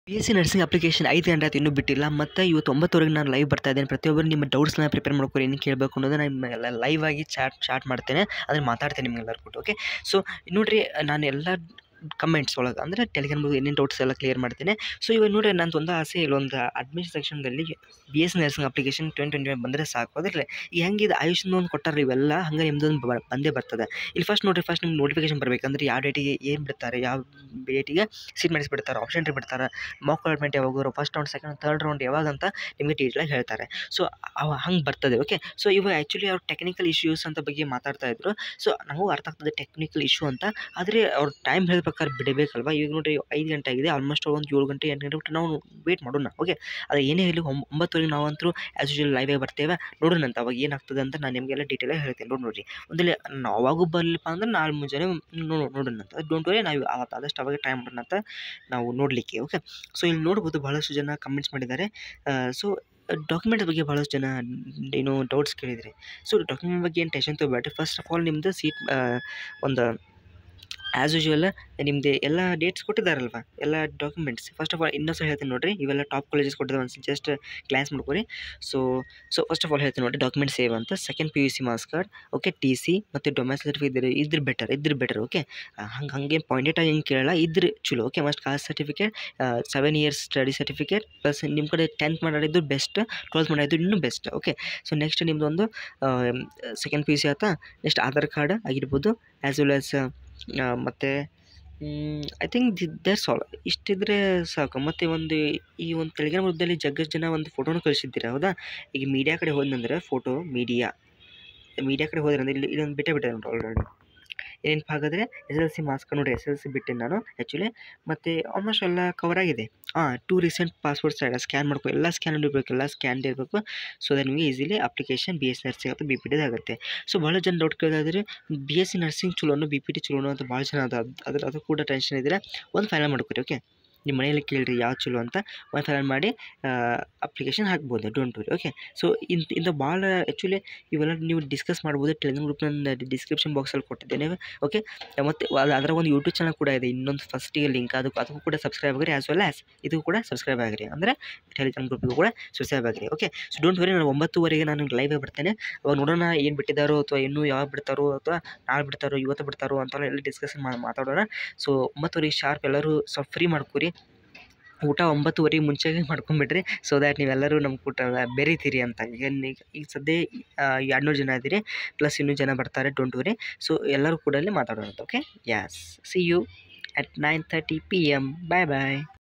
B S C nursing application ಐದು ಗಂಟೆ ಆಯ್ತು ಇನ್ನೂ ಬಿಟ್ಟಿಲ್ಲ ಮತ್ತು ಇವತ್ತು ಒಂಬತ್ತುವರೆಗೆ ನಾನು ಲೈವ್ ಬರ್ತಾ ಇದ್ದೇನೆ ಪ್ರತಿಯೊಬ್ಬರು ನಿಮ್ಮ ಡೌಟ್ಸ್ನ ಪ್ರಿಪೇರ್ ಮಾಡ್ಕೊರಿ ಏನು ಕೇಳಬೇಕು ಅನ್ನೋದು ನಾನು ನಿಮಗೆಲ್ಲ ಲೈವ್ ಆಗಿ ಚಾಟ್ ಚಾಟ್ ಮಾಡ್ತೇನೆ ಅದನ್ನು ಮಾತಾಡ್ತೇನೆ ನಿಮಗೆಲ್ಲರೂ ಕೂಡ ಓಕೆ ಸೊ ನೋಡಿರಿ ನಾನು ಎಲ್ಲ ಕಮೆಂಟ್ಸ್ ಒಳಗೆ ಅಂದರೆ ಟೆಲಿಗ್ರಾಮ್ ಏನೇನು ಡೌಟ್ಸ್ ಎಲ್ಲ ಕ್ಲಿಯರ್ ಮಾಡ್ತೇನೆ ಸೊ ಇವಾಗ ನೋಡಿರಿ ನಂದು ಒಂದು ಆಸೆ ಇಲ್ಲೊಂದು ಅಡ್ಮಿಷನ್ ಸೆಕ್ಷನ್ದಲ್ಲಿ B S nursing application twenty twenty ಬಂದರೆ ಸಾಕು ಅದ್ರಲ್ಲಿ ಈ ಹೆಂಗಿದೆ ಆಯುಷ್ನ ಒಂದು ಕೊಟ್ಟಾರೆ ಇವೆಲ್ಲ ಹಂಗೆ ನಿಮ್ದೊಂದು ಬ- ಬಂದೇ ಬರ್ತದೆ ಇಲ್ಲಿ ಫಸ್ಟ್ ನೋಡಿರಿ ಫಸ್ಟ್ ನಿಮ್ಗೆ ನೋಟಿಫಿಕೇಶನ್ ಬರಬೇಕಂದ್ರೆ ಯಾವ ಡೇಟಿಗೆ ಏನು ಬಿಡ್ತಾರೆ ಯಾವ ಡೇಟಿಗೆ ಸೀಟ್ ಮಾಡಿಸ್ಬಿಡ್ತಾರೆ ಆಪ್ಷನ್ ಎಂಟ್ರಿ ಬಿಡ್ತಾರೆ ಮಾಕ್ ಅಲಾಟ್ಮೆಂಟ್ ಯಾವಾಗ first round second third round ಯಾವಾಗ ಅಂತ ನಿಮಗೆ ಡೀಟೇಲಾಗಿ ಹೇಳ್ತಾರೆ ಸೊ ಅವ ಹಂಗೆ ಬರ್ತದೆ ಓಕೆ ಸೊ ಇವಾಗ ಆ್ಯಕ್ಚುಲಿ ಅವ್ರು ಟೆಕ್ನಿಕಲ್ ಇಶ್ಯೂಸ್ ಅಂತ ಬಗ್ಗೆ ಮಾತಾಡ್ತಾ ಇದ್ರು ಸೊ ನನಗೂ ಅರ್ಥ ಆಗ್ತದೆ ಟೆಕ್ನಿಕಲ್ ಇಶ್ಯೂ ಅಂತ ಆದರೆ ಅವ್ರು ಟೈಮ್ ಹೇಳಿದ ಪ್ರಕಾರ ಬಿಡಬೇಕಲ್ವಾ ಈಗ ನೋಡಿರಿ ಐದು ಗಂಟೆ ಆಗಿದೆ ಆಲ್ಮೋಸ್ಟ್ ಒಂದು ಏಳು ಗಂಟೆ ಎಂಟು ಗಂಟೆ ಬಿಟ್ಟು ನಾವು ವೇಟ್ ಮಾಡೋಣ ಓಕೆ ಅದು ಏನೇ ಹೇಳಿ ಒಂಬ- ಒಂಬತ್ತುವರೆಗೆ ನಾವಂತರೂ ಆ್ಯಸ್ ಯೂಶುವಲ್ ಲೈವೇ ಬರ್ತೇವೆ ನೋಡೋಣ ಅಂತ ಅವಾಗ ಏನಾಗ್ತದೆ ಅಂತ ನಾನು ನಿಮಗೆಲ್ಲ ಡೀಟೇಲಾಗಿ ಹೇಳ್ತೀನಿ ನೋಡಿ ನೋಡಿರಿ ಒಂದಲ್ಲಿ ನಾವು ಅವಾಗೂ ಬರಲಿಪ್ಪ ಅಂದ್ರೆ ನಾಳೆ ಮುಂಜಾನೆ ನೋ- ನೋಡೋಣ ಅಂತ ಡೋಂಟ್ ವರಿ ನಾವು ಅವತ್ತು ಆದಷ್ಟು ಅವಾಗ ಟೈಮ್ ಮಾಡೋಣ ಅಂತ ನಾವು ನೋಡಲಿಕ್ಕೆ ಓಕೆ ಸೊ ಇಲ್ಲಿ ನೋಡ್ಬೋದು ಭಾಳಷ್ಟು ಜನ ಕಮೆಂಟ್ಸ್ ಮಾಡಿದ್ದಾರೆ ಸೊ ಡಾಕ್ಯುಮೆಂಟ್ ಬಗ್ಗೆ ಭಾಳಷ್ಟು ಜನ ಏನು ಡೌಟ್ಸ್ ಕೇಳಿದರೆ ಸೊ ಡಾಕ್ಯುಮೆಂಟ್ ಬಗ್ಗೆ ಏನು ಟೆನ್ಷನ್ ತೊಗೊಬೇಡ್ರಿ ಫಸ್ಟ್ ಆಫ್ ಆಲ್ ನಿಮ್ಮದು ಸೀಟ್ ಒಂದು ಆ್ಯಸ್ ಯೂಶುವಲ್ ನಿಮ್ಮದು ಎಲ್ಲ ಡೇಟ್ಸ್ ಕೊಟ್ಟಿದ್ದಾರಲ್ವ ಎಲ್ಲ ಡಾಕ್ಯುಮೆಂಟ್ಸ್ ಫಸ್ಟ್ ಆಫ್ ಆಲ್ ಇನ್ನೊಂದು ಹೇಳ್ತೀನಿ ನೋಡಿರಿ ಇವೆಲ್ಲ ಟಾಪ್ ಕಾಲೇಜಸ್ ಕೊಟ್ಟಿದ್ದಾರೆ ಒಂದು ಜಸ್ಟ್ ಗ್ಲಾನ್ಸ್ ಮಾಡ್ಕೊರಿ so so first of all ಹೇಳ್ತೀನಿ ನೋಡಿ ಡಾಕ್ಯುಮೆಂಟ್ ಸೇವ್ ಅಂತ second P U C marks card okay T C ಮತ್ತು ಡೊಮೆಸ್ಟಿಕ್ ಸರ್ಟಿಫಿಕೇಟ್ ಇದ್ರೆ ಇದ್ರ ಬೆಟರ್ ಇದ್ರ ಬೆಟರ್ ಓಕೆ ಹಂಗೆ ಹಂಗೆ ಪಾಯಿಂಟೆಡ್ ಏನು ಕೇಳಲ್ಲ ಇದ್ರ ಚಲೋ okay must caste certificate seven years study certificate plus ನಿಮ್ಮ ಕಡೆ ಟೆಂತ್ ಮಾಡಿದ್ದು ಬೆಸ್ಟ್ ಟ್ವೆಲ್ತ್ ಮಾಡಿದ್ದು ಇನ್ನೂ ಬೆಸ್ಟ್ ಓಕೆ ಸೊ ನೆಕ್ಸ್ಟ್ ನಿಮ್ಮದು ಒಂದು ಸೆಕೆಂಡ್ ಪಿ ಯು ಸಿ ಆಯ್ತಾ ನೆಕ್ಸ್ಟ್ ಆಧಾರ್ ಕಾರ್ಡ್ ಆಗಿರ್ಬೋದು ಆ್ಯಸ್ ವೆಲ್ ಆಸ್ ಮತ್ತು ಐ ಥಿಂಕ್ ದಟ್ಸ್ ಆಲ್ ಇಷ್ಟಿದ್ರೆ ಸಾಕು ಮತ್ತು ಒಂದು ಈ ಒಂದು ಟೆಲಿಗ್ರಾಮ್ ಗ್ರೂಪ್ದಲ್ಲಿ ಜಗ್ಗಷ್ಟು ಜನ ಒಂದು ಫೋಟೋನು ಕಳಿಸಿದ್ದೀರಾ ಹೌದಾ ಈಗ ಮೀಡಿಯಾ ಕಡೆ ಹೋದ್ನಂದ್ರೆ ಫೋಟೋ ಮೀಡಿಯಾ ಮೀಡಿಯಾ ಕಡೆ ಹೋದ್ರೆ ಅಂದ್ರೆ ಇಲ್ಲಿ ಇದೊಂದು ಬಿಟ್ಟೇ ಬಿಟ್ಟೆ ನೋಡಿ ಆಲ್ರೆಡಿ ಏನಪ್ಪ ಹಾಗಾದರೆ ಎಸ್ ಎಲ್ ಸಿ ಮಾರ್ಕ್ಸ್ ನೋಡಿ ಎಸ್ ಎಲ್ ಸಿ ಬಿಟ್ಟೆ ನಾನು ಆ್ಯಕ್ಚುಲಿ ಮತ್ತು ಆಲ್ಮೋಸ್ಟ್ ಎಲ್ಲ ಕವರ್ ಆಗಿದೆ ಹಾಂ two recent passport size scan ಮಾಡ್ಕೊ ಎಲ್ಲ ಸ್ಕ್ಯಾನ್ ಇರಬೇಕು ಎಲ್ಲ ಸ್ಕ್ಯಾನ್ ಇರಬೇಕು ಸೊ ದಟ್ ನಿಮಗೆ easily application B S nursing ಅಥವಾ ಬಿ ಪಿ ಟಿದು ಆಗುತ್ತೆ ಸೊ ಭಾಳ ಜನ ಡೌಟ್ ಕೇಳ್ತಾ ಇದ್ದಾರೆ ಬಿ ಎಸ್ ಸಿ ನರ್ಸಿಂಗ್ ಚಲೋನು ಬಿ ಪಿ ಟಿ ಚಲೋನು ಅಂತ ಭಾಳ ಜನ ಅದ ಅದ್ರ ಅದು ಕೂಡ ಟೆನ್ಷನ್ ಇದ್ದರೆ ಒಂದು ಫೈನಲ್ ಮಾಡ್ಕೊರಿ ಓಕೆ ನಿಮ್ಮ ಮನೆಯಲ್ಲಿ ಕೇಳಿರಿ ಯಾವ ಚಲೋ ಅಂತ ಒಂದು ಫೈನಲ್ ಮಾಡಿ ಅಪ್ಲಿಕೇಶನ್ ಹಾಕ್ಬೋದು ಡೋಂಟ್ ವರಿ ಓಕೆ ಸೊ ಇಂಥ ಇಂಥ ಭಾಳ ಆ್ಯಕ್ಚುಲಿ ಇವೆಲ್ಲ ನೀವು ಡಿಸ್ಕಸ್ ಮಾಡ್ಬೋದು ಟೆಲಿಗ್ರಾಮ್ ಗ್ರೂಪ್ ನನ್ನ ಡಿಸ್ಕ್ರಿಪ್ಷನ್ ಬಾಕ್ಸಲ್ಲಿ ಕೊಟ್ಟಿದ್ದೇನೆ ಓಕೆ ಮತ್ತು ಅದು ಅದರ ಒಂದು ಯೂಟ್ಯೂಬ್ ಚಾನಲ್ ಕೂಡ ಇದೆ ಇನ್ನೊಂದು ಫಸ್ಟಿಗೆ ಲಿಂಕ್ ಅದಕ್ಕೂ ಅದಕ್ಕೂ ಕೂಡ ಸಬ್ಸ್ಕ್ರೈಬ್ ಆಗಿರಿ ಆ್ಯಸ್ ವೆಲ್ ಆ್ಯಸ್ ಇದು ಕೂಡ ಸಬ್ಸ್ಕ್ರೈಬ್ ಆಗಿರಿ ಅಂದರೆ ಟೆಲಿಗ್ರಾಮ್ ಗ್ರೂಪಿಗೂ ಕೂಡ ಸಬ್ಸ್ಕ್ರೈಬ್ ಆಗಿರಿ ಓಕೆ ಸೊ ಡೋಂಟ್ ವರಿ ನಾನು ಒಂಬತ್ತುವರೆಗೆ ನಾನು ಲೈವೇ ಬರ್ತೇನೆ ಅವಾಗ ನೋಡೋಣ ಏನು ಬಿಟ್ಟಿದ್ದಾರೋ ಅಥವಾ ಇನ್ನೂ ಯಾವಾಗ ಬಿಡ್ತಾರೋ ಅಥವಾ ನಾಳೆ ಬಿಡ್ತಾರೋ ಇವತ್ತು ಬಿಡ್ತಾರೋ ಅಂತೆಲ್ಲ ಎಲ್ಲ ಡಿಸ್ಕಷನ್ ಮಾತಾಡೋಣ ಸೊ ಒಂಬತ್ತುವರೆಗೆ ಶಾರ್ಪ್ ಎಲ್ಲರೂ ಸ್ವಲ್ಪ ಫ್ರೀ ಮಾಡ್ಕೊರಿ ಊಟ ಒಂಬತ್ತುವರೆಗೆ ಮುಂಚೆಗೆ ಮಾಡ್ಕೊಂಬಿಡ್ರಿ ಸೊ ದ್ಯಾಟ್ ನೀವೆಲ್ಲರೂ ನಮ್ಮ ಕೂಟ ಬೆರೀತೀರಿ ಅಂತ ಈಗ ನೀ- ಈಗ ಸದ್ಯ ಎರಡುನೂರು ಜನ ಇದ್ದೀರಿ ಪ್ಲಸ್ ಇನ್ನೂ ಜನ ಬರ್ತಾರೆ ಡೋಂಟ್ ವರಿ ಸೊ ಎಲ್ಲರೂ ಕೂಡ ಅಲ್ಲಿ ಮಾತಾಡೋಣ okay yes see you at nine thirty P M bye bye